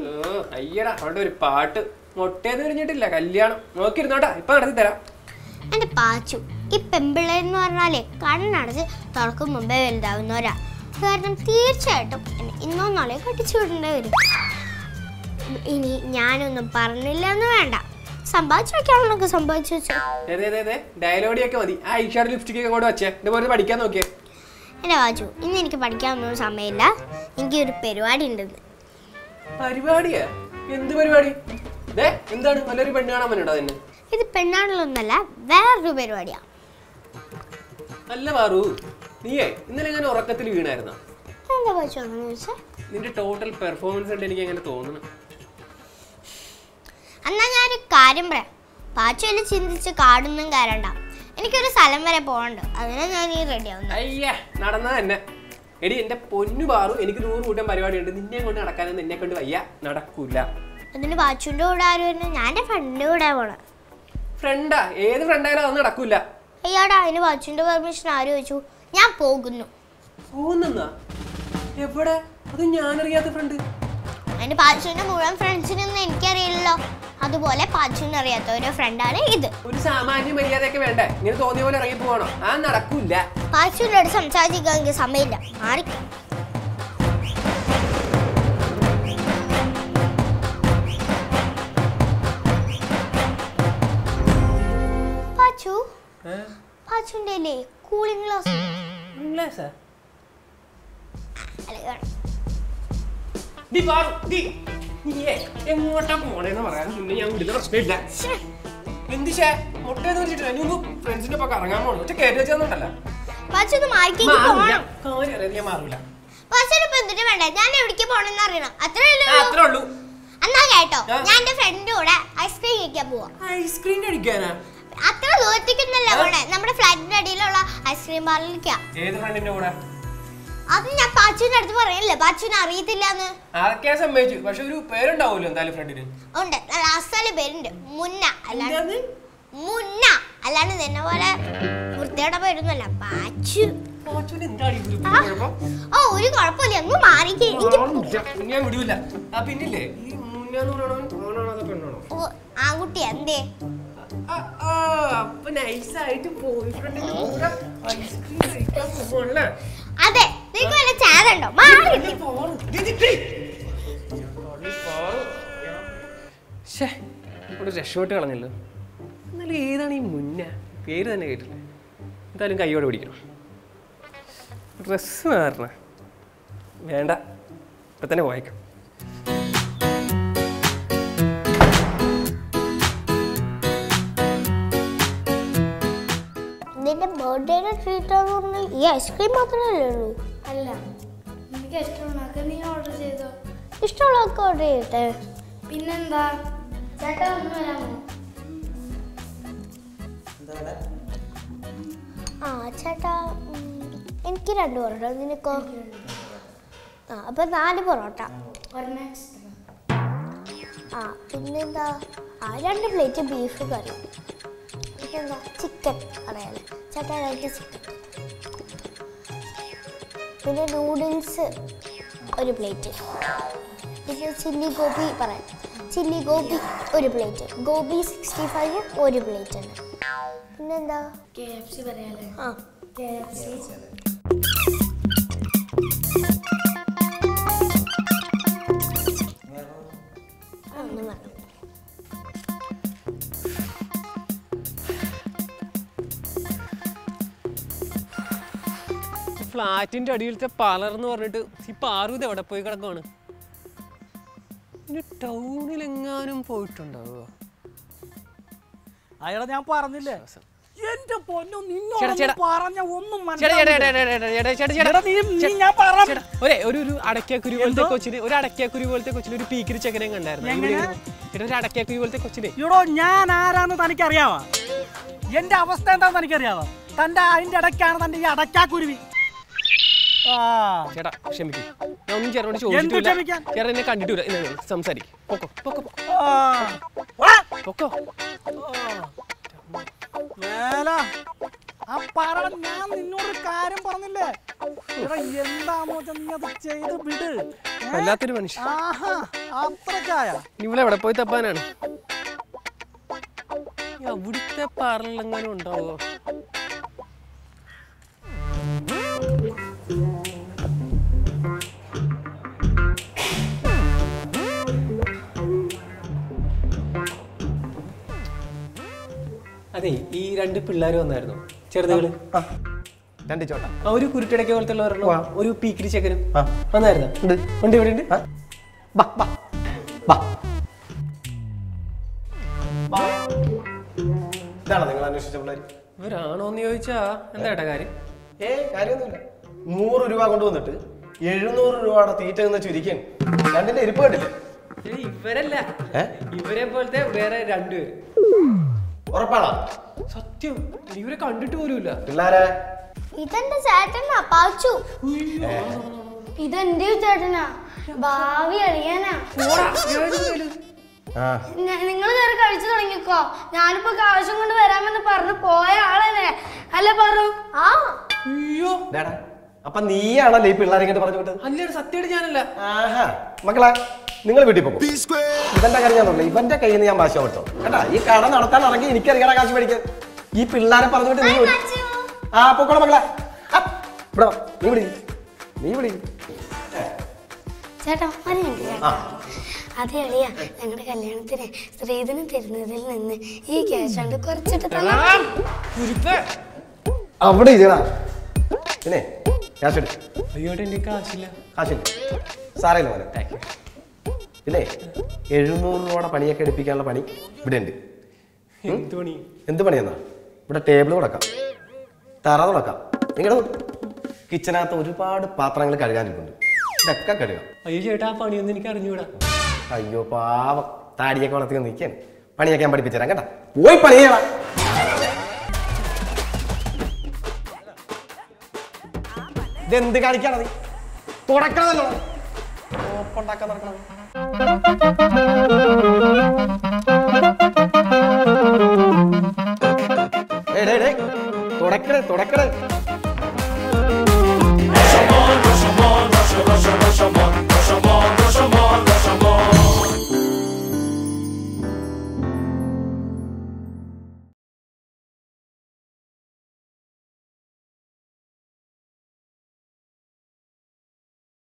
അയ്യോ അയ്യടാ അവിടെ ഒരു പാട്ട് മൊട്ടേന്ന് കഴിഞ്ഞിട്ടില്ല കല്യാണം നോക്കിയിരുന്നോട്ടാ ഇപ്പൊ നടത്തി തരാം എന്റെ പാച്ചു ഈ പെമ്പിള്ളേരെന്ന് പറഞ്ഞാലേ കണ്ണടച്ച് തുറക്കും മുമ്പേ വലുതാവുന്നവരാ കാരണം തീർച്ചയായിട്ടും എന്നെ ഇന്നോ നാളെ കട്ടിച്ചു വിടേണ്ടി വരും ഇനി ഞാനൊന്നും പറഞ്ഞില്ല എന്ന് വേണ്ട സമ്പാദിച്ചു വെക്കാനുള്ളതൊക്കെ സമ്പാദിച്ചു വെച്ചു അതെ അതെ അതെ ഡയലോഗിയൊക്കെ മതി ആ ഐഷാഡ് ലിപ്സ്റ്റിക് ഒക്കെ കൊണ്ട് വെച്ചേ ഇതുപോലെ പഠിക്കാൻ നോക്കിയേ എന്റെ പാച്ചു ഇന്ന് എനിക്ക് പഠിക്കാനൊന്നും സമയമില്ല എനിക്ക് ഒരു പരിപാടി ഉണ്ടെന്ന് പരിപാടിയാ എന്ത് പരിപാടി ദേ എന്താണ് നല്ലൊരു പെണ്ണ് കാണാൻ പറ്റുണ്ടോ അതിന് ഇത് പെണ്ണാണല്ലൊന്നല്ല വേറൊരു പരിപാടിയാ അല്ല പാറു നീയേ ഇന്നലെ ഞാൻ ഉറക്കത്തിൽ വീണായിരുന്നോ എന്താ പാച്ചു അങ്ങനെ ചോദിച്ചാൽ നിന്റെ ടോട്ടൽ പെർഫോമൻസ് ഉണ്ട് എനിക്ക് അങ്ങനെ തോന്നുന്നു എന്നാ ഞാനൊരു കാര്യം പറയാം പാച്ചു എന്നെ ചിന്തിച്ച് കാടൊന്നും കയറണ്ട എനിക്കൊരു സ്ഥലം വരെ പോകണ്ട് അതിനാ ഞാൻ ഈ റെഡി ആവുന്നത് അയ്യേ നടന്നാ തന്നെ എടി എന്റെ പൊന്നു പാറു എനിക്ക് നൂറ് കൂട്ടം പരിപാടിയുണ്ട് നിന്നെ കൊണ്ട് നടക്കാനൊന്നും എന്നെ കൊണ്ട് വയ്യ നടക്കൂല അതിന് പാച്ചുവിൻ്റെ കൂടെ ആരും വരുന്നത് ഞാൻ എൻ്റെ ഫ്രണ്ടിൻ്റെ കൂടെ പോണേ ഫ്രണ്ടാ ഏത് ഫ്രണ്ടായാലും അതൊന്നും നടക്കൂല അയ്യാടാ അതിന് പാച്ചുവിൻ്റെ പെർമിഷൻ ആര് ചോദിച്ചു ഞാൻ പോകുന്നു പോകുന്നെന്നാ എവിടെ അത് ഞാനറിയാത്ത ഫ്രണ്ട് അതിന് പാച്ചുവിൻ്റെ മുഴുവൻ ഫ്രണ്ട്സിനൊന്നും എനിക്കറിയില്ലല്ലോ അതുപോലെ പാച്ചുവിന് അറിയാത്ത ഒരു ഫ്രണ്ടാണ് ഇത് ഒരു സാമാന്യ മര്യാദയൊക്കെ വേണ്ടേ ഇങ്ങനെ തോന്നിയ പോലെ ഇറങ്ങി പോകണോ ആ നടക്കൂല പാച്ചുവിൻ്റെ അടുത്ത് സംസാരിക്കാൻ എനിക്ക് സമയമില്ല മാറിക്ക പാച്ചു പാച്ചുവിൻ്റെ അല്ലേ കൂളിംഗ് ഗ്ലാസ് അല്ലേ വേണം ഡി പാറു, ഡി. നീയേ എങ്ങോട്ടാ പോണേന്ന് പറയാൻ മുന്നേ ഞാൻ വിടുന്ന പ്രശ്നമില്ല ശ്ശേ. എന്ത് ശേ മുട്ടേന്ന് വെച്ചിട്ടില്ല നീ ഒന്ന് ഫ്രണ്ട്സിന്റെ ഒപ്പം കറങ്ങാൻ പോണു ഒറ്റ കയറ്റി വെച്ചൊന്നുണ്ടല്ല പാച്ചു ഒന്ന് മാറിക്കേക്ക് പോകണം കാര്യം അറിയാതെ ഞാൻ മാറൂല പാച്ചുവിന് ഇപ്പൊ എന്തിനു വേണ്ട ഞാൻ എവിടേക്ക് പോണെന്ന് അറിയണം അത്രയല്ലേ ആ, ഉള്ളൂ അത്രേ ഉള്ളൂ എന്നാ കേട്ടോ ആ. ഞാൻ എന്റെ ഫ്രണ്ടിന്റെ കൂടെ ഐസ്ക്രീം കഴിക്കാൻ പോവാ ഐസ്ക്രീം കഴിക്കാനാ അത്ര ദൂരത്തേക്കൊന്നല്ല പോണേ നമ്മുടെ ഫ്ലാറ്റിന്റെ അടിയിലുള്ള ഐസ്ക്രീം പാർലറിലേക്കാ ഏത് ഫ്രണ്ടിന്റെ കൂടെ അത് ഞാൻ പാച്ചുവിന്റെ അടുത്ത് പറയില്ലേ പാച്ചുവിന് അറിയത്തില്ലാന്ന് ആർക്കാ സമ്മതിച്ചു പക്ഷെ ഒരു പേരുണ്ടാവുമല്ലോ എന്തായാലും ഫ്രണ്ടിന് ഉണ്ട് ലാസ്റ്റ് പേരുണ്ട് മുന്ന അല്ലാണ്ട് എന്താന്ന്? മുന്ന അല്ലാണ്ട് നിന്നെ പോലെ വൃത്തിയുടെ പേരൊന്നുമല്ല പാച്ചു പാച്ചുവിന് എന്താണ് ഈ ഒരു ആ. കുഴപ്പം? ഓ ഒരു കുഴപ്പമില്ല ഒന്ന് മാറിക്കേ എനിക്ക് ആളില്ല. ഇനി ഞാൻ വിടൂല ആ പിന്നില്ലേ ഈ മുന്നാന്ന് പറയണവൻ ആണാണോ അതോ പെണ്ണാണോ ഓ, ആൺകുട്ടി എന്തേ ആ, ആ, അപ്പൊ നൈസായിട്ട് ബോയ് ഫ്രണ്ടിന്റെ കൂടെ ഐസ്ക്രീം കഴിക്കാൻ പോകണല്ലേ അതെ നിനക്ക് വല്ല ചാതുണ്ടോ മാറി ഇവിടെ രക്ഷപ്പെട്ട് കളഞ്ഞല്ലോ എന്നാലും ഏതാണ് ഈ മുന്ന പേര് തന്നെ കേട്ടില്ല എന്തായാലും കൈയോടെ പിടിക്കണം ഡ്രസ്സ് മാറണ വേണ്ട ഇപ്പൊ തന്നെ പോയേക്കാം നിന്റെ ബർത്ത്ഡേയുടെ ട്രീറ്റ് എന്ന് പറഞ്ഞാൽ ഈ ഐസ്ക്രീം മാത്രമല്ലേ ഉള്ളൂ അല്ല നിനക്ക് ഇഷ്ടമുണ്ടാക്കാൻ നീ ഓർഡർ ചെയ്തോ ഇഷ്ടമുള്ളതൊക്കെ ഓർഡർ ചെയ്യട്ടെ പിന്നെന്താ ചേട്ടാ ഒന്ന് വരാമോ ആ ചേട്ടാ ഉം, എനിക്ക് രണ്ട് പൊറോട്ട നിനക്കോ ആ അപ്പൊ നാല് പൊറോട്ട ഒരെണ്ണം ആ പിന്നെന്താ ആ രണ്ട് പ്ലേറ്റ് ബീഫ് കറി പിന്നെന്താ ചിക്കൻ അറിയാലോ ചേട്ടാ രണ്ട് ചിക്കൻ പിന്നെ നൂഡിൽസ് ഒരു പ്ലേറ്റ് പിന്നെ ചില്ലി ഗോബി പറയാം ചില്ലി ഗോബി ഒരു പ്ലേറ്റ് ഗോബി സിക്സ്റ്റി ഫൈവ് ഒരു പ്ലേറ്റ് ഉണ്ട് പിന്നെന്താ കെ എഫ് സി പറയാല്ലേ ആ കെ എഫ് സി ഒന്നും വേണം ഫ്ലാറ്റിന്റെ അടിയിലത്തെ പാലർ എന്ന് പറഞ്ഞിട്ട് ഈ പാർവതി എവിടെ പോയി കിടക്കുവാണ് ഇനി ടൗണിലെങ്ങാനും പോയിട്ടുണ്ടാവുക അയാളെ ഞാൻ പറഞ്ഞില്ലേ എന്റെ പൊന്നും ചേട്ടാ, ചേട്ടാ. നിന്നോട് പറഞ്ഞ ഒന്നും ചേട്ടാ, ചേട്ടാ, മനസ്സിലാവില്ല. ചേട്ടാ, ചേട്ടാ, ചേട്ടാ, ചേട്ടാ, ചേട്ടാ, എടാ, നീ- നീ ചേട്ടാ, ഞാൻ പറ- ചേട്ടാ, ഒരേ ഒരു ഒരു അടക്കാക്കുരി പോലത്തെ എന്തോ? കൊച്ചിന് ഒരു അടക്കാക്കുരി പോലത്തെ കൊച്ചിന് ഒരു പീക്കിരി ചെക്കനെ കണ്ടായിരുന്നു എങ്ങനെ? ഇവിടെ ഒരു അടക്കാക്കുരി പോലത്തെ കൊച്ചിനെ എടോ ഞാൻ ആരാന്ന് തനിക്കറിയാവാ എന്റെ അവസ്ഥ എന്താന്ന് തനിക്കറിയാവാ തന്റെ അതിന്റെ ഇടയ്ക്കാണ് തന്റെ ഈ അടക്കാക്കുരുവി ആ ചേട്ടാ ക്ഷമിക്കും ഞാൻ ഒന്നും ചേട്ടനോട് എന്ത് ചോദിച്ചിട്ടില്ല ക്ഷമിക്കാൻ? ചേട്ടൻ എന്നെ കണ്ടിട്ടില്ല ഇല്ല സംസാരിക്കും പൊക്കോ പൊക്കോ പൊക്കോ. ആ. വാ. പൊക്കോ വേല ആ പറയണ ഞാൻ നിന്നോട് കാര്യം പറഞ്ഞില്ലേ എടാ എന്താന്ന് വെച്ചാ നീ അത് ചെയ്ത് വിട് ഏ? വല്ലാത്തൊരു മനുഷ്യൻ ആഹാ അത്രക്കായ ഇനി ഇവിടെ എവിടെ പോയി തപ്പാനാണ് ഈ അവിടുത്തെ പാറലെങ്ങാനും ഉണ്ടാവോ അതെ ഈ രണ്ട് പിള്ളേർ വന്നായിരുന്നു ചെറുതുകള് രണ്ട് ചോട്ട ആ ഒരു കുരുട്ടടയ്ക്ക പോലത്തെ ഒരെണ്ണം ഒരു പീക്കിരി ചെക്കനും ആ. വന്നായിരുന്നു ഉണ്ട്. ഉണ്ട് ഇവിടെ ഉണ്ട് ബാ ബാ ബാ ഇതാണോ നിങ്ങൾ അന്വേഷിച്ച പിള്ളേർ ഇവരാണോന്ന് ചോദിച്ചാ എന്താ ഏട്ടാ കാര്യം ഏ കാര്യമൊന്നുമില്ല നൂറ് രൂപ കൊണ്ടുവന്നിട്ട് എഴുന്നൂറ് രൂപയുടെ തീറ്റ നിന്ന് ചുരുക്കാൻ രണ്ടിന്റെ ഇരിപ്പ് കണ്ടില്ലേ ഏയ് ഇവരല്ല ഏ? ഇവരെ പോലത്തെ വേറെ രണ്ടുപേര് ഉറപ്പാണോ സത്യം ഇവരെ കണ്ടിട്ട് പോലുമില്ല പിള്ളേരെ ഇതെന്റെ ചേട്ടനാ പാച്ചു ഇതെന്റെ ചേട്ടനാ ഭാവി അളിയാനാ ആ നിങ്ങൾ കയറി കഴിച്ചു തുടങ്ങിക്കോ ഞാനിപ്പോ കാശും കൊണ്ട് വരാമെന്ന് പറഞ്ഞു പോയ ആളല്ലേ അല്ലേ പറഞ്ഞു ആ അയ്യോ ഡാടാ അപ്പൊ നീയാണല്ലേ ഈ പിള്ളേരെ ഇങ്ങോട്ട് പറഞ്ഞു വിട്ടത് അല്ലേടെ സത്യമായിട്ട് ഞാനല്ല ആഹാ മക്കളെ നിങ്ങൾ വീട്ടിൽ പോകും ഇവന്റെ കാര്യം ഞാൻ നോക്കില്ല ഇവന്റെ കയ്യിൽ നിന്ന് ഞാൻ ഭാഷ കൊടുത്തോ കേട്ടാ ഈ കട നടത്താൻ ഇറങ്ങി എനിക്കറിയണ കാശ് മേടിക്കാൻ ഈ പിള്ളേരെ പറഞ്ഞു വിട്ട് നീ ഒരു- ആ പൊക്കോളെ മക്കളെ ആ, ഇവിടെ വാ. നീ വിളി നീ വിളി ചേട്ടാ ഒരു മിനിറ്റ് ചേട്ടാ ആ അതെ അളിയ ഞങ്ങളുടെ കല്യാണത്തിന് സ്ത്രീധനം തരുന്നതിൽ നിന്ന് ഈ ക്യാഷ് കൊണ്ട് കുറച്ചിട്ട് തന്നെ കുരുപ്പ് അവിടെ ഇരിക്കടാ പിന്നെ ക്യാഷ് എടു അയ്യോട്ടെ എന്റെ കാശില്ല കാശില്ല സാറയില്ല മോനെ പിന്നെ എഴുന്നൂറ് രൂപയുടെ പണിയൊക്കെ എടുപ്പിക്കാനുള്ള പണി ഇവിടെ ഉണ്ട് എന്ത് പണി എന്ത് പണിയെന്നാ ഇവിടെ ടേബിൾ തുടക്കാം തറ തുടക്കാം നിങ്ങളുടെ കിച്ചനകത്ത് ഒരുപാട് പാത്രങ്ങൾ കഴുകാനിട്ടുണ്ട് ഇതൊക്കെ കഴുകാം അയ്യോ ചേട്ടാ ആ പണിയൊന്നും എനിക്ക് അറിഞ്ഞൂടാ അയ്യോ പാവം താടിയൊക്കെ വളർത്തി നിൽക്കാൻ പണിയൊക്കെ ഞാൻ പഠിപ്പിച്ചു തരാം കേട്ടാ പോയി പണി ചെയ്യണം ഇതെന്ത് കാണിക്കാണ് നീ തുടക്കണമല്ലോ ഓപ്പുണ്ടാക്കാൻ നടക്കണം